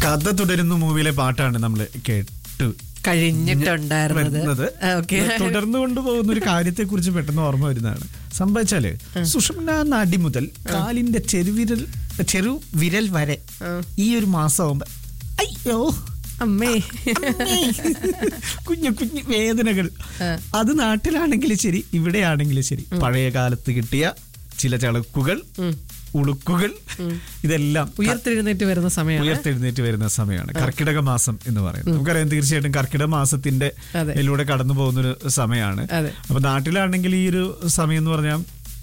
കഥ തുടരുന്ന മൂവിയിലെ പാട്ടാണ് നമ്മൾ കേട്ടു കഴിഞ്ഞിട്ടുണ്ടായിരുന്നത് വരുന്നത് ഓക്കെ തുടർന്നു കൊണ്ടുപോകുന്ന ഒരു കാര്യത്തെ കുറിച്ച് പെട്ടെന്ന് ഓർമ്മ വരുന്നതാണ് സംഭവിച്ചാല് സുഷുമ്ന നടി മുതൽ കാലിന്റെ ചെറുവിരൽ ചെറു വിരൽ വരെ ഈ ഒരു മാസമാകുമ്പോ അയ്യോ അമ്മേ അമ്മേ. കുഞ്ഞു കുഞ്ഞു വേദനകൾ അത് നാട്ടിലാണെങ്കിലും ശരി ഇവിടെയാണെങ്കിലും ശരി പഴയ കാലത്ത് കിട്ടിയ ചില ചളുക്കുകൾ ഉളുക്കുകൾ ഇതെല്ലാം ഉയർത്തെഴുന്നേറ്റ് വരുന്ന സമയമാണ് ഉയർത്തെഴുന്നേറ്റ് വരുന്ന സമയമാണ് കർക്കിടക മാസം എന്ന് പറയുന്നത് നമുക്കറിയാം തീർച്ചയായിട്ടും കർക്കിടക മാസത്തിന്റെ അതെ. ഇതിലൂടെ കടന്നു പോകുന്ന ഒരു സമയമാണ് അതെ. അപ്പൊ നാട്ടിലാണെങ്കിൽ ഈ ഒരു സമയം എന്ന് പറഞ്ഞാൽ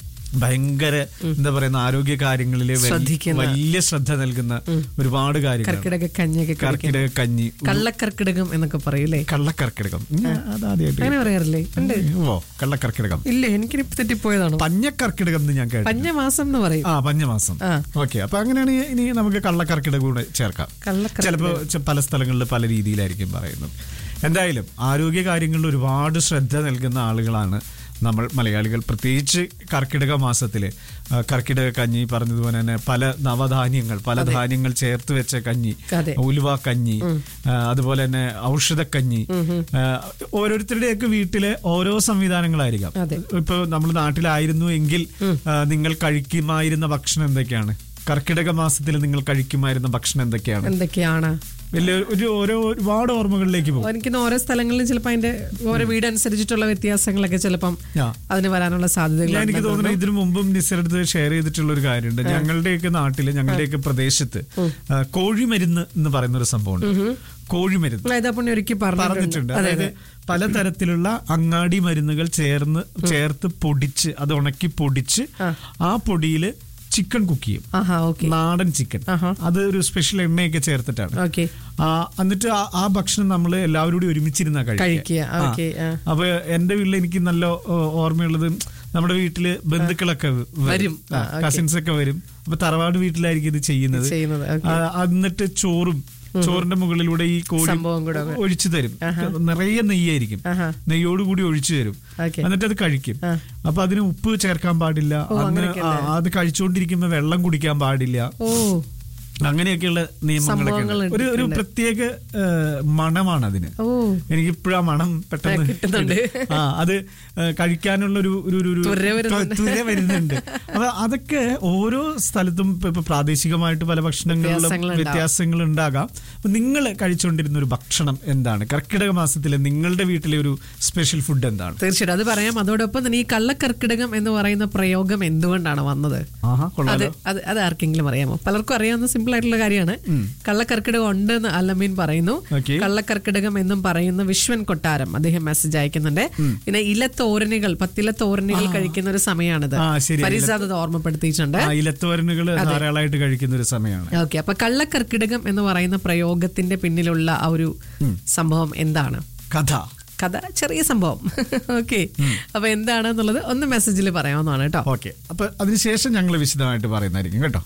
ഭയങ്കര എന്താ പറയുന്ന ആരോഗ്യ കാര്യങ്ങളിൽ ശ്രദ്ധിക്കുന്ന. വലിയ ശ്രദ്ധ നൽകുന്ന ഒരുപാട് കാര്യങ്ങൾ കർക്കിടക കഞ്ഞിയൊക്കെ കഴിക്കും കർക്കിടക കഞ്ഞി കള്ളക്കർക്കിടകം എന്നൊക്കെ പറയൂലേ കള്ളക്കർക്കിടകം ഞാൻ അതാദ്യമായിട്ട് അങ്ങനെ പറയാറില്ലേ ഉണ്ട് ഓ കള്ളക്കർക്കിടകം ഇല്ല എനിക്കിനി തെറ്റിപ്പോയതാണോ പഞ്ഞക്കർക്കിടകം എന്ന് ഞാൻ കേട്ടു പഞ്ഞമാസം എന്ന് പറയും ആ പഞ്ഞമാസം ആ. ഓക്കെ അപ്പൊ അങ്ങനെയാണ് ഇനി നമുക്ക് കള്ളക്കർക്കിടകം കൂടെ ചേർക്കാം കള്ളക്കർക്കിടകം. ചിലപ്പോ ചെ- പല സ്ഥലങ്ങളിൽ പല രീതിയിലായിരിക്കും പറയുന്നത് എന്തായാലും ആരോഗ്യ കാര്യങ്ങളിൽ ഒരുപാട് ശ്രദ്ധ നൽകുന്ന ആളുകളാണ് നമ്മൾ മലയാളികൾ പ്രത്യേകിച്ച് കർക്കിടക മാസത്തില് ആ, കർക്കിടക കഞ്ഞി പറഞ്ഞതുപോലെ തന്നെ പല നവധാന്യങ്ങൾ പല ധാന്യങ്ങൾ ചേർത്ത് വെച്ച കഞ്ഞി അതെ. ഉലുവ കഞ്ഞി ആ, അതുപോലെ തന്നെ ഔഷധക്കഞ്ഞി ആ, ഓരോരുത്തരുടെയൊക്കെ വീട്ടിലെ ഓരോ സംവിധാനങ്ങളായിരിക്കാം അതെ. ഇപ്പൊ നമ്മൾ നാട്ടിലായിരുന്നു എങ്കിൽ ആ, നിങ്ങൾ കഴിക്കുമായിരുന്ന ഭക്ഷണം എന്തൊക്കെയാണ് കർക്കിടക മാസത്തിൽ നിങ്ങൾ കഴിക്കുമായിരുന്ന ഭക്ഷണം എന്തൊക്കെയാണ് എന്തൊക്കെയാണ് വലിയ ഒരു ഓരോ ഒരുപാട് ഓർമ്മകളിലേക്ക് പോകും എനിക്ക് ഓരോ സ്ഥലങ്ങളിലും ചിലപ്പോൾ അതിന്റെ ഓരോ വീട് അനുസരിച്ചിട്ടുള്ള വ്യത്യാസങ്ങളൊക്കെ ചിലപ്പം ആ. അതിന് വരാനുള്ള ഞാൻ സാധ്യതകൾ എനിക്ക് തോന്നുന്നു ഇതിനു മുമ്പും നിസരടുത്ത് ഷെയർ ചെയ്തിട്ടുള്ള ഒരു കാര്യമുണ്ട് ഞങ്ങളുടെയൊക്കെ നാട്ടില് ഞങ്ങളുടെയൊക്കെ പ്രദേശത്ത് ആ, കോഴിമരുന്ന് എന്ന് പറയുന്ന ഒരു സംഭവമുണ്ട് കോഴിമരുന്ന് ഇതപ്പണി ഒരുക്കി പറഞ്ഞിട്ടുണ്ട് അതെ അതായത് പലതരത്തിലുള്ള അങ്ങാടി മരുന്നുകൾ ചേർന്ന് ചേർത്ത് പൊടിച്ച് അത് ഉണക്കി പൊടിച്ച് ആ പൊടിയില് ചിക്കൻ കുക്ക് ചെയ്യും ആഹാ ഓക്കെ നാടൻ ചിക്കൻ അത് ഒരു സ്പെഷ്യൽ എണ്ണയൊക്കെ ചേർത്തിട്ടാണ് ഓക്കെ ആ എന്നിട്ട് ആ- ആ ഭക്ഷണം നമ്മൾ എല്ലാവരും കൂടി ഒരുമിച്ചിരുന്ന കഴിക്കുക, ഓക്കേ, ആ. അപ്പൊ എന്റെ വീട്ടിൽ എനിക്ക് നല്ല ഓ, ഓർമ്മയുള്ളത് നമ്മുടെ വീട്ടില് ബന്ധുക്കളൊക്കെ വരും. ആ, ഓക്കേ. കസിൻസ് ഒക്കെ വരും അപ്പൊ തറവാട് വീട്ടിലായിരിക്കും ഇത് ചെയ്യുന്നത് ചെയ്യുന്നത്, ഓക്കേ. ആ, എന്നിട്ട് ചോറും ചോറിന്റെ മുകളിലൂടെ ഈ കോഴി സംഭവം കൂടെ ഒഴിച്ചു തരും നിറയെ നെയ്യായിരിക്കും ആഹാ. നെയ്യോട് കൂടി ഒഴിച്ചു തരും ഓക്കേ. എന്നിട്ട് അത് കഴിക്കും അപ്പൊ അതിന് ഉപ്പ് ചേർക്കാൻ പാടില്ല അന്ന് ആ, അത് കഴിച്ചുകൊണ്ടിരിക്കുമ്പോ വെള്ളം കുടിക്കാൻ പാടില്ല ഓ അങ്ങനെയൊക്കെയുള്ള നിയമങ്ങളൊക്കെ ഉണ്ട്. സംഭവങ്ങൾ ഒരു ഒരു പ്രത്യേക ആ, മണമാണ് അതിന് ഓ എനിക്ക് ഇപ്പോഴും ആ മണം പെട്ടെന്ന് കിട്ടുന്നുണ്ട്. ആ അത് ആ, കഴിക്കാനുള്ള ഒരു ഒരു ഒരു- ഒരു ത്വര വരുന്നുണ്ട്. ത്വര വരുന്നുണ്ട് അപ്പൊ അതൊക്കെ ഓരോ സ്ഥലത്തും ഇപ്പൊ ഇപ്പൊ പ്രാദേശികമായിട്ട് പല ഭക്ഷണങ്ങളിലും വ്യത്യാസങ്ങളുണ്ടാവും. വ്യത്യാസങ്ങൾ ഉണ്ടാകാം അപ്പൊ നിങ്ങൾ കഴിച്ചുകൊണ്ടിരുന്ന ഒരു ഭക്ഷണം എന്താണ് കർക്കിടക മാസത്തിലെ നിങ്ങളുടെ വീട്ടിലെ ഒരു സ്പെഷ്യൽ ഫുഡ് എന്താണ് തീർച്ചയായിട്ടും അത് പറയാം അതോടൊപ്പം തന്നെ ഈ കള്ളക്കർക്കിടകം എന്ന് പറയുന്ന പ്രയോഗം എന്തുകൊണ്ടാണ് വന്നത് ആഹാ അത് കൊള്ളാലോ അത് അത് ആർക്കെങ്കിലും അറിയാമോ പലർക്കും അറിയാവുന്ന സിമ്പിൾ ആയിട്ടുള്ള കാര്യമാണ് കള്ളക്കർക്കിടകം ഉണ്ട് എന്ന് അല്ലമീൻ പറയുന്നു Okay. കള്ളക്കർക്കിടകം എന്നും പറയുന്ന വിശ്വൻ കൊട്ടാരം അദ്ദേഹം മെസ്സേജ് അയക്കുന്നുണ്ട് പിന്നെ ഇലത്തോരനുകൾ പത്തില തോരനുകൾ കഴിക്കുന്ന ഒരു സമയമാണിത് ആ, ശരി. പരിസാദ് അത് ഓർമ്മപ്പെടുത്തിയിട്ടുണ്ട് ആ ഇലത്തോരനുകൾ ധാരാളമായിട്ട് കഴിക്കുന്ന ഒരു സമയമാണ് ഓക്കെ അപ്പൊ കള്ളക്കർക്കിടകം എന്ന് പറയുന്ന പ്രയോഗത്തിന്റെ പിന്നിലുള്ള ആ ഒരു സംഭവം എന്താണ് കഥ കഥ ചെറിയ സംഭവം ഓക്കെ അപ്പൊ എന്താണെന്നുള്ളത് ഒന്ന് മെസ്സേജിൽ പറയാവുന്നതാണ് കേട്ടോ ഓക്കെ അപ്പൊ അതിനുശേഷം ഞങ്ങൾ വിശദമായിട്ട് പറയുന്നതായിരിക്കും കേട്ടോ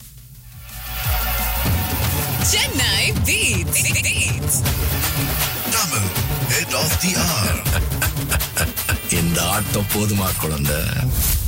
Chennai Beats. Beats. Tamil, head of the hour. இந்த ஆட்டம் போதுமா குழந்தை